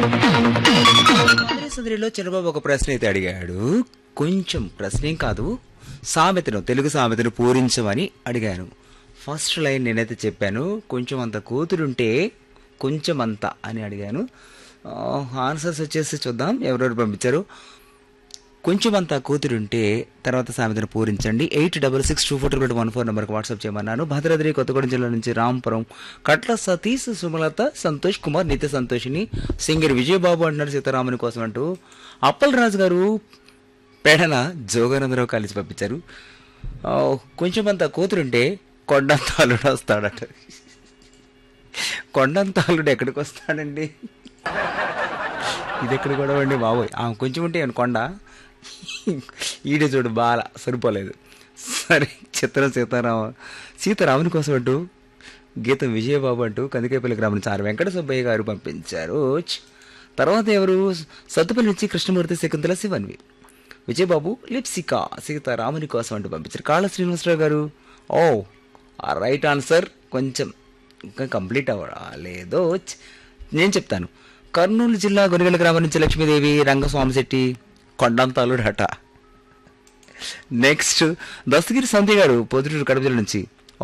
మధుర సుందరిలో చంద్రబాబు ఒక ప్రశ్న అయితే అడిగాడు కొంచెం ప్రశ్నేం కాదు సామెతను తెలుగు సామెతను పూరించమని అడిగాను ఫస్ట్ లైన్ నేనైతే చెప్పాను కొంచెం అంత కూతురుంటే కొంచెం అంత అని అడిగాను ఆ, ఆన్సర్స్ వచ్చేసి చూద్దాం ఎవరెవరు పంపించారు కొంచెం అంత కూతురుంటే తర్వాత సామెతను పూరించండి eight double six two four triple one four నెంబర్కి వాట్సాప్ చేయమన్నాను భద్రాద్రి కొత్తగూడెం జిల్లా నుంచి రాంపురం కట్ల సతీష్ సుమలత సంతోష్ కుమార్ నిత్య సంతోషిని సింగర్ విజయబాబు అంటున్నారు సీతారాముని కోసం అంటూ అప్పల్ రాజు గారు పెడన జోగానందరావు కలిసి పంపించారు ఆ, కొంచెం అంత కూతురుంటే కొండంత అల్లుడు వస్తాడట కొండంత అల్లుడు ఎక్కడికి వస్తాడండి ఇది ఎక్కడ కూడా అండి బాబోయ్ ఆ కొంచెం ఉంటే ఏమన్నా కొండ ఈడే చూడు బాల సరిపోలేదు సరే చిత్రం సీతారామ సీతారాముని కోసం అంటూ గీతం విజయబాబు అంటూ కందికేపల్లి గ్రామం నుంచి ఆర్ వెంకట సుబ్బయ్య గారు పంపించారు ఛ్. తర్వాత ఎవరు సత్తుపల్లి నుంచి కృష్ణమూర్తి శకుంతల శివన్వి విజయబాబు లిప్సికా సీతారాముని కోసం అంటూ పంపించారు కాళ్ళ శ్రీనివాసరావు గారు ఓ ఆ రైట్ ఆన్సర్ కొంచెం ఇంకా కంప్లీట్ అవ్వలేదో ఛ్. నేను చెప్తాను కర్నూలు జిల్లా గొనిగల గ్రామం నుంచి లక్ష్మీదేవి రంగస్వామి శెట్టి కొండంతాలుడు హట నెక్స్ట్ దస్తగిరి సంతి గారు పొద్దుటూరు కడప జిల్లా నుంచి ఓ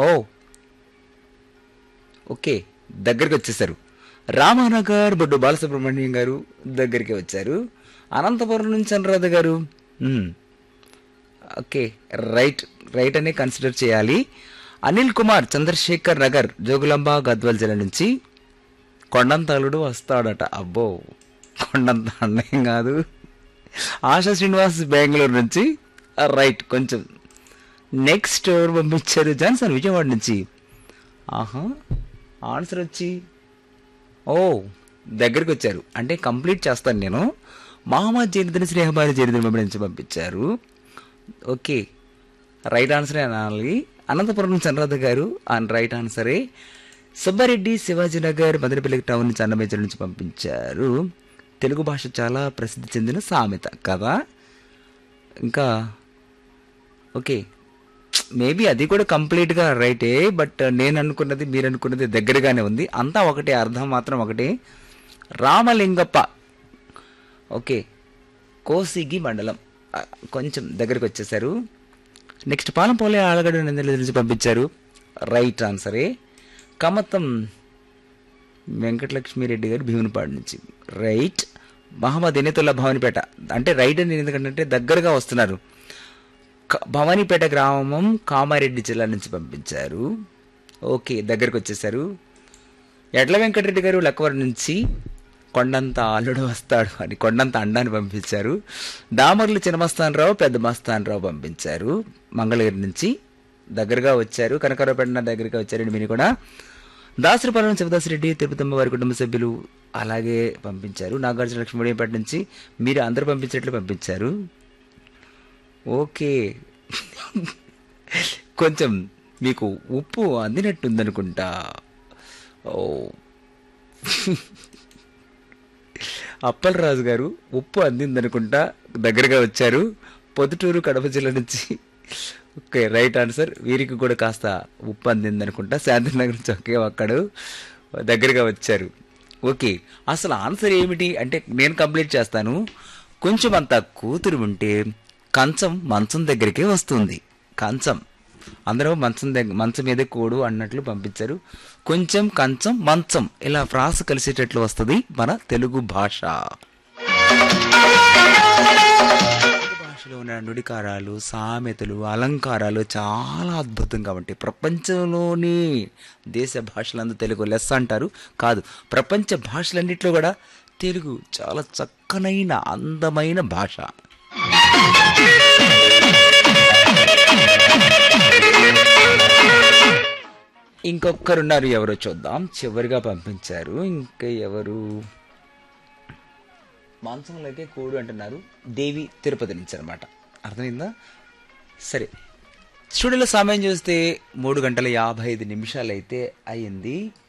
ఓకే దగ్గరికి వచ్చేసారు రామానగర్ బొడ్డు బాలసుబ్రహ్మణ్యం గారు దగ్గరికి వచ్చారు అనంతపురం నుంచి అనురాధ గారు మ్మ్. ఓకే రైట్ రైట్ అనే కన్సిడర్ చేయాలి అనిల్ కుమార్ చంద్రశేఖర్ నగర్ జోగులాంబ గద్వాల్ జిల్లా నుంచి కొండంతాలుడు వస్తాడట అబ్బో కొండంత అన్నయం కాదు ఆశా శ్రీనివాస్ బెంగళూరు నుంచి ఆ, రైట్ కొంచెం నెక్స్ట్ ఎవరు పంపించారు జాన్సన్ విజయవాడ నుంచి ఆహా ఆన్సర్ వచ్చి ఓ దగ్గరికి వచ్చారు అంటే కంప్లీట్ చేస్తాను నేను మహమ్మద్ జైనుద్దీన్ స్నేహబారి జైనుద్దీన్ నుంచి పంపించారు ఓకే రైట్ ఆన్సరే అనాలి అనంతపురం నుంచి అనురాధ గారు అండ్ రైట్ ఆన్సరే సుబ్బారెడ్డి శివాజీనగర్ మదనపల్లి టౌన్ నుంచి అన్నమేజర్ నుంచి పంపించారు తెలుగు భాష చాలా ప్రసిద్ధి చెందిన సామెత కదా ఇంకా ఓకే మేబీ అది కూడా కంప్లీట్గా రైటే బట్ నేను అనుకున్నది మీరు అనుకున్నది దగ్గరగానే ఉంది అంతా ఒకటే అర్థం మాత్రం ఒకటే రామలింగప్ప ఓకే కోసిగి మండలం ఆ, కొంచెం దగ్గరికి వచ్చేసారు నెక్స్ట్ పాలంపోలే ఆలగడ్డ నందల నుంచి పంపించారు రైట్ ఆన్సరే కమతం వెంకటలక్ష్మిరెడ్డి గారు భీమునిపాడు నుంచి రైట్ మహమ్మద్ ఎనితుల్లా భవానీపేట అంటే రైట్ అని ఎందుకంటే దగ్గరగా వస్తున్నారు క- భవానీపేట గ్రామం కామారెడ్డి జిల్లా నుంచి పంపించారు ఓకే దగ్గరకు వచ్చేసారు ఎడ్ల వెంకటరెడ్డి గారు లక్కవరం నుంచి కొండంత అల్లుడు వస్తాడు అని కొండంత అండాన్ని పంపించారు దామర్లు చిన్నమస్తానరావు పెద్ద మస్తానరావు పంపించారు మంగళగిరి నుంచి దగ్గరగా వచ్చారు కనకరావుపేట దగ్గరగా వచ్చారండి మీరు కూడా దాసరిపాలెం శివదాసరెడ్డి తిరుపతమ్మ వారి కుటుంబ సభ్యులు అలాగే పంపించారు నాగార్జున లక్ష్మీపేట నుంచి మీరు అందరూ పంపించేట్లు పంపించారు ఓకే కొంచెం మీకు ఉప్పు అందినట్టుందనుకుంటా ఓ అప్పలరాజు గారు ఉప్పు అందిందనుకుంటా దగ్గరగా వచ్చారు పొద్దుటూరు కడప జిల్లా నుంచి ఓకే రైట్ ఆన్సర్ వీరికి కూడా కాస్త ఉప్పు అందిందనుకుంటా శాంతినగర్ నుంచి ఒకే ఒక్కడు దగ్గరగా వచ్చారు ఓకే అసలు ఆన్సర్ ఏమిటి అంటే నేను కంప్లీట్ చేస్తాను కొంచెం అంత కూతురు ఉంటే కంచం మంచం దగ్గరికే వస్తుంది కంచం అందరూ మంచం దగ్గర మంచం మీదే కూడు అన్నట్లు పంపించారు కొంచెం కంచం మంచం ఇలా ఫ్రాస్ కలిసేటట్లు వస్తుంది మన తెలుగు భాష తెలుగు భాషలో ఉన్న నుడికారాలు సామెతలు అలంకారాలు చాలా అద్భుతంగా ఉంటాయి ప్రపంచంలోని దేశ భాషలందు తెలుగు లెస్ అంటారు కాదు ప్రపంచ భాషలన్నింటిలో కూడా తెలుగు చాలా చక్కనైన అందమైన భాష ఇంకొకరున్నారు ఎవరో చూద్దాం చివరిగా పంపించారు ఇంకా ఎవరు మాంసంలోకే కోడు అంటున్నారు దేవి తిరుపతి నుంచి అనమాట అర్థమైందా సరే స్టూడియోలో సమయం చూస్తే మూడు గంటల యాభై ఐదు నిమిషాలు అయితే అయ్యింది